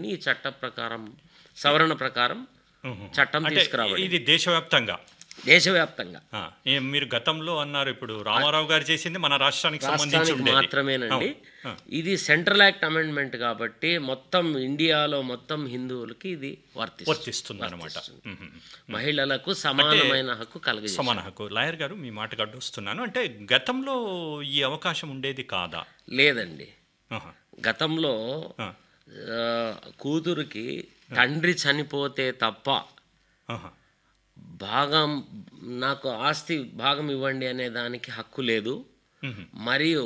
ఉండాలని ఈ చట్ట ప్రకారం సవరణ ప్రకారం మ్మ్. చట్టం అంటే తీసుకురావడం ఇది దేశవ్యాప్తంగా దేశవ్యాప్తంగా ఆ, ఏ- మీరు గతంలో అన్నారు ఇప్పుడు రామారావు గారు చేసింది మన రాష్ట్రానికి సంబంధించి రాష్ట్రానికి ఉండేది మాత్రమేనండి ఆ. ఇది సెంట్రల్ యాక్ట్ అమెండ్మెంట్ కాబట్టి మొత్తం ఇండియాలో మొత్తం హిందువులకి ఇది వర్తిస్తుంది వర్తిస్తుంది అనమాట మహిళలకు సమానమైన హక్కు కలిగి సమాన హక్కు లాయర్ గారు మీ మాట వస్తున్నాను అంటే గతంలో ఈ అవకాశం ఉండేది కాదా లేదండి ఆహా. గతంలో ఆ. ఆ, కూతురికి తండ్రి చనిపోతే తప్ప ఆహా. భాగం నాకు ఆస్తి భాగం ఇవ్వండి అనే దానికి హక్కు లేదు మ్మ్. మరియు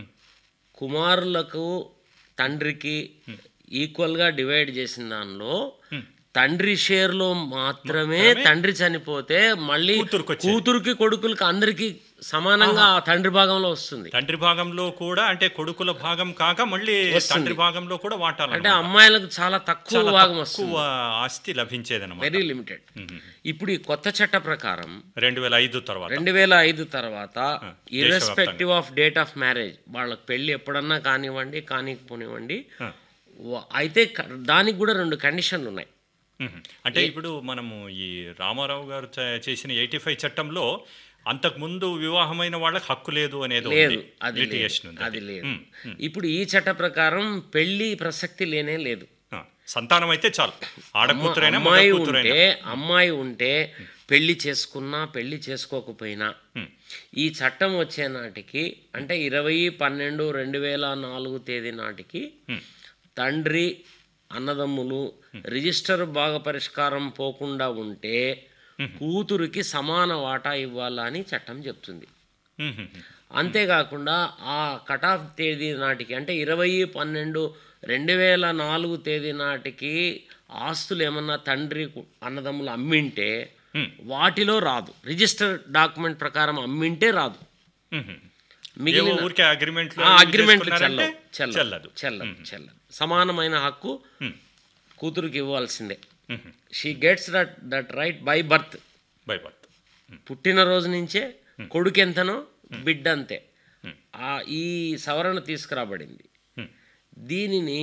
కుమారులకు తండ్రికి ఈక్వల్గా డివైడ్ చేసిన దానిలో తండ్రి షేర్లో మాత్రమే తండ్రి చనిపోతే మళ్ళీ కూతురుకి వచ్చేది. కూతురుకి కొడుకులకి అందరికి సమానంగా ఆ తండ్రి భాగంలో వస్తుంది తండ్రి భాగంలో కూడా అంటే కొడుకుల భాగం కాక మళ్ళీ తండ్రి భాగంలో కూడా వాటాలు అంటే అమ్మాయిలకు చాలా తక్కువ భాగం వస్తుంది ఎక్కువ ఆస్తి లభించేదన్నమాట వెరీ లిమిటెడ్ ఇప్పుడు ఈ కొత్త చట్ట ప్రకారం రెండు వేల ఐదు తర్వాత రెండు వేల ఐదు తర్వాత irrespective of date of marriage వాళ్ళకి పెళ్ళి ఎప్పుడన్నా కానివ్వండి కానివ్వండి ఆ. వ- అయితే క- దానికి కూడా రెండు కండిషన్లు ఉన్నాయి మ్మ్. అంటే ఇప్పుడు మనము ఈ రామారావు గారు చే- చేసిన ఎయిటీ ఫైవ్ చట్టంలో అంతకుముందు వివాహమైన వాళ్ళకి హక్కు లేదు అనేది ఉంది. లేదు అది లేదు Litigation ఉంది అది లేదు మ్మ్. ఇప్పుడు ఈ చట్ట ప్రకారం పెళ్లి ప్రసక్తి లేనే లేదు ఆ, సంతానం అయితే చాలు ఆడకూతురైనా మగ అమ్మాయి కూతురైనా ఉంటే అమ్మాయి ఉంటే పెళ్లి చేసుకున్నా పెళ్లి చేసుకోకపోయినా మ్మ్. ఈ చట్టం వచ్చే నాటికి అంటే ఇరవై పన్నెండు రెండు వేల నాలుగు తేదీ నాటికి మ్మ్. తండ్రి అన్నదమ్ములు రిజిస్టర్ భాగ పరిష్కారం పోకుండా ఉంటే కూతురికి సమాన వాటా ఇవ్వాలని చట్టం చెప్తుంది మ్మ్. మ్మ్. అంతేకాకుండా ఆ కటాఫ్ తేదీ నాటికి అంటే ఇరవై పన్నెండు రెండు వేల నాలుగు తేదీ నాటికి ఆస్తులు ఏమన్నా తండ్రి కు- అన్నదమ్ములు అమ్మింటే మ్మ్. వాటిలో రాదు రిజిస్టర్ డాక్యుమెంట్ ప్రకారం అమ్మింటే రాదు మ్మ్. మిగిలిన ఏవో ఊరికే అగ్రిమెంట్ ఆ అగ్రిమెంట్ చెల్లదు చెల్లదు చెల్లదు చెల్లదు చెల్లదు సమానమైన హక్కు మ్మ్. కూతురికి ఇవ్వాల్సిందే మ్మ్. She gets that that right by birth by birth పుట్టినరోజు నుంచే కొడుకు ఎంతనో బిడ్డ అంతే ఆ ఈ సవరణ తీసుకురాబడింది మ్మ్. దీనిని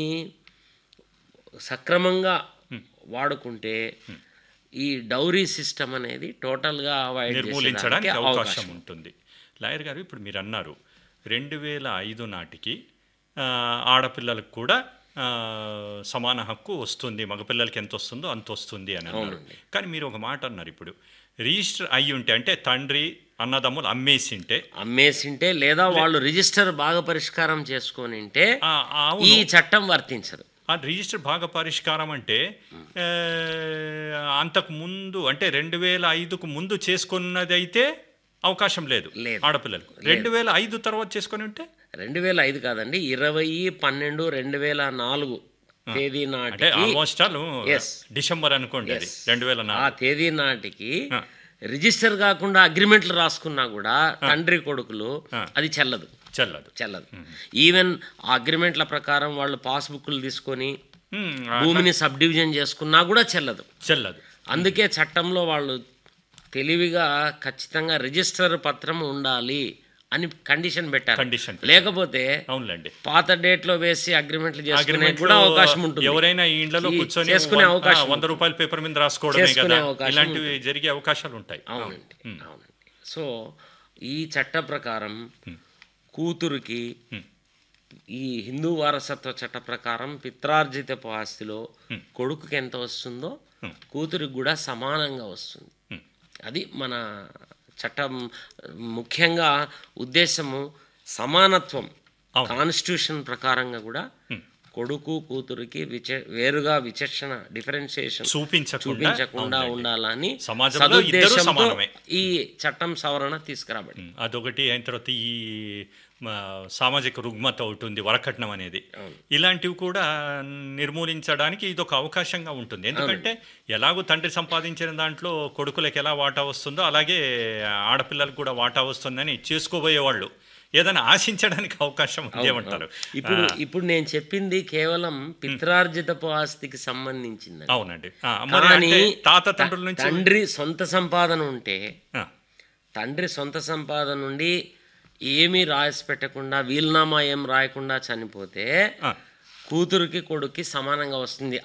సక్రమంగా వాడుకుంటే ఈ డౌరీ సిస్టమ్ అనేది టోటల్గా అవాయిడ్ నిర్మూలించడానికి అవకాశం ఉంటుంది లాయర్ గారు ఇప్పుడు మీరు అన్నారు రెండు వేల ఐదు నాటికి ఆ, ఆడపిల్లలకు కూడా ఆ, సమాన హక్కు వస్తుంది మగపిల్లలకి ఎంత వస్తుందో అంత వస్తుంది అని అన్నారు కానీ మీరు ఒక మాట అన్నారు ఇప్పుడు రిజిస్టర్ అయ్యి ఉంటే అంటే తండ్రి అన్నదమ్ములు అమ్మేసి ఉంటే అమ్మేసింటే లేదా వాళ్ళు రిజిస్టర్ బాగా పరిష్కారం చేసుకొని ఉంటే ఆ, ఆ ఈ చట్టం వర్తించదు ఆ రిజిస్టర్ భాగ పరిష్కారం అంటే ఆ, అంతకు ముందు అంటే రెండు వేల ఐదుకు ముందు చేసుకున్నది అయితే అవకాశం లేదు లేదు. ఆడపిల్లలకు రెండు వేల ఐదు తర్వాత చేసుకొని ఉంటే రెండు వేల ఐదు కాదండి ఇరవై పన్నెండు రెండు వేల నాలుగు తేదీ అంటే నాటికి ఆల్మోస్ట్ ఆల్ Yes. డిసెంబర్ అనుకోండి అది రెండు వేల ఆ నాలుగు తేదీ నాటికి ఆ. రిజిస్టర్ కాకుండా అగ్రిమెంట్లు రాసుకున్నా కూడా తండ్రి కొడుకులు అది చెల్లదు చెల్లదు చెల్లదు ఈవెన్ ఆ అగ్రిమెంట్ల ప్రకారం వాళ్ళు పాస్బుక్లు తీసుకొని ఉమ్, ఆ, భూమిని సబ్ డివిజన్ చేసుకున్నా కూడా చెల్లదు చెల్లదు అందుకే చట్టంలో వాళ్ళు తెలివిగా ఖచ్చితంగా రిజిస్టర్ పత్రం ఉండాలి అని కండిషన్ పెట్టారు కండిషన్ లేకపోతే అవునులేండి పాత డేట్ లో వేసి అగ్రిమెంట్లు చేసుకునే అగ్రిమెంట్ కూడా అవకాశం ఉంటుంది ఎవరైనా ఈ ఇండ్లలో ఈ కూర్చొని చేసుకునే వన్- అవకాశం ఆ, వంద రూపాయల పేపర్ మీద రాసుకోవడమే చేసుకునే కదా అవకాశం ఇలాంటివి జరిగే అవకాశాలు ఉంటాయి అవునండి అవునండి సో ఈ చట్ట ప్రకారం కూతురికి ఈ హిందూ వారసత్వ చట్ట ప్రకారం పిత్రార్జితపు ఆస్తిలో కొడుకుకి ఎంత వస్తుందో కూతురికి కూడా సమానంగా వస్తుంది అది మన చట్టం ముఖ్యంగా ఉద్దేశము సమానత్వం కాన్స్టిట్యూషన్ ప్రకారంగా కూడా కొడుకు కూతురికి విచ వేరుగా విచక్షణ డిఫరెన్షియేషన్ చూపించకుండా చూపించకుండా ఉండాలని సమాజంలో ఇద్దరూ సదుద్దేశంతో సమానమే. ఈ చట్టం సవరణ తీసుకురాబడి ఉమ్, అదొకటి అయిన తర్వాత ఈ మ, సామాజిక రుగ్మత ఒకటి ఉంది వరకట్నం అనేది ఇలాంటివి కూడా నిర్మూలించడానికి ఇది ఒక అవకాశంగా ఉంటుంది ఎందుకంటే ఎలాగో తండ్రి సంపాదించిన దాంట్లో కొడుకులకు ఎలా వాటా వస్తుందో అలాగే ఆడపిల్లలకు కూడా వాటా వస్తుందని చేసుకోబోయేవాళ్ళు ఏదైనా ఆశించడానికి అవకాశం ఉందేమంటారు ఇప్పుడు ఇప్పుడు నేను చెప్పింది కేవలం పిత్రార్జితపు ఆస్తికి సంబంధించింది అవునండి ఆ, మరి కానీ అంటే తాత తండ్రుల నుంచి తండ్రి సొంత సంపాదన ఉంటే ఆ, తండ్రి సొంత సంపాదన నుండి ఏమీ రాసి పెట్టకుండా వీలునామా ఏం రాయకుండా చనిపోతే ఆ, కూతురికి కొడుక్కి సమానంగా వస్తుంది